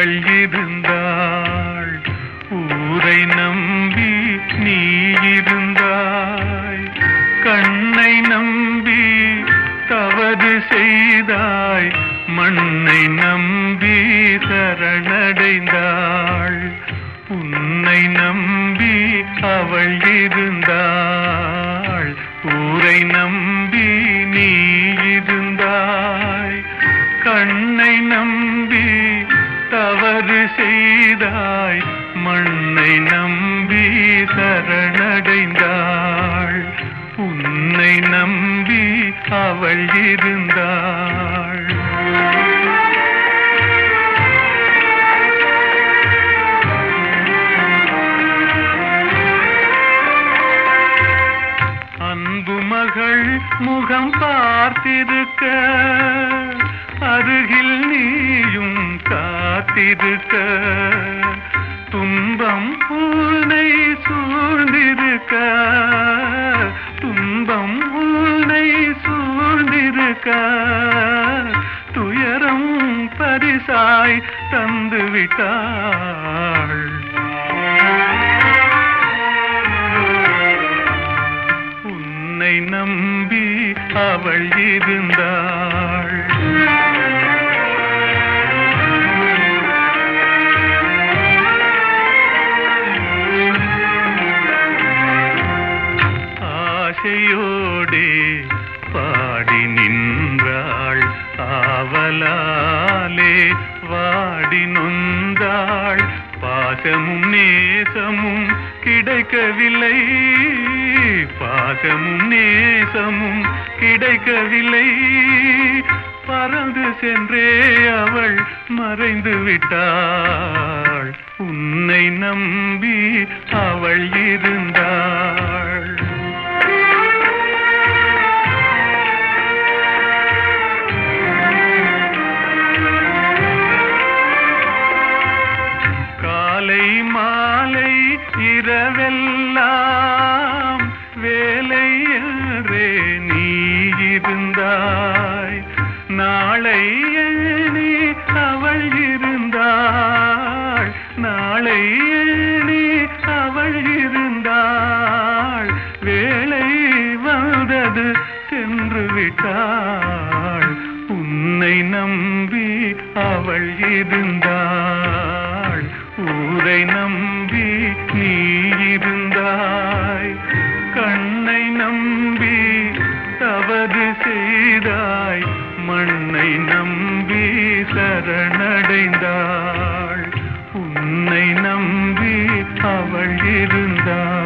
அவள் இருந்தாள் ஊரை நம்பி நீ இருந்தாய் கண்ணை நம்பி தவறு செய்தாய் மண்ணை நம்பி சரணடைந்தாள் உன்னை நம்பி அவள் இருந்தாள் ஊரை நம்பி நீ இருந்தாய் கண்ணை நம்பி தவறு செய்தாய் மண்ணை நம்பி சரணடைந்தாள் உன்னை நம்பி அவள் இருந்தாள் அன்பு மகள் முகம் பார்த்திருக்க அருகில் நீயும் காத்திருக்க துன்பம் உன்னை சூழ்ந்திருக்க துன்பம் உன்னை சூழ்ந்திருக்க துயரம் பரிசாய் தந்து விட்டாள் உன்னை நம்பி அவள் இருந்தாள் ஆசையோடே பாடி நின்றாள் ஆவலாலே வாடி நொந்தாள் பாசமும் நேசமும் கிடைக்கவில்லை பாசமும் நேசமும் கிடைக்கவில்லை பறந்து சென்றே அவள் மறைந்து விட்டாள் உன்னை நம்பி அவள் இருந்தாள் காலை மாலை இரவெல்லாம் வேலை என்றே நீ இருந்தாய் நாளை எண்ணி அவள் இருந்தாள் நாளை எண்ணி அவள் இருந்தாள் வேலை வந்தது சென்று விட்டாள் உன்னை நம்பி அவள் இருந்தாள் ஊரை நம்பி நீ இருந்தாய் கண்ணை நம்பி தவறு செய்தாய் மண்ணை நம்பி சரணடைந்தாள் உன்னை நம்பி அவள் இருந்தாள்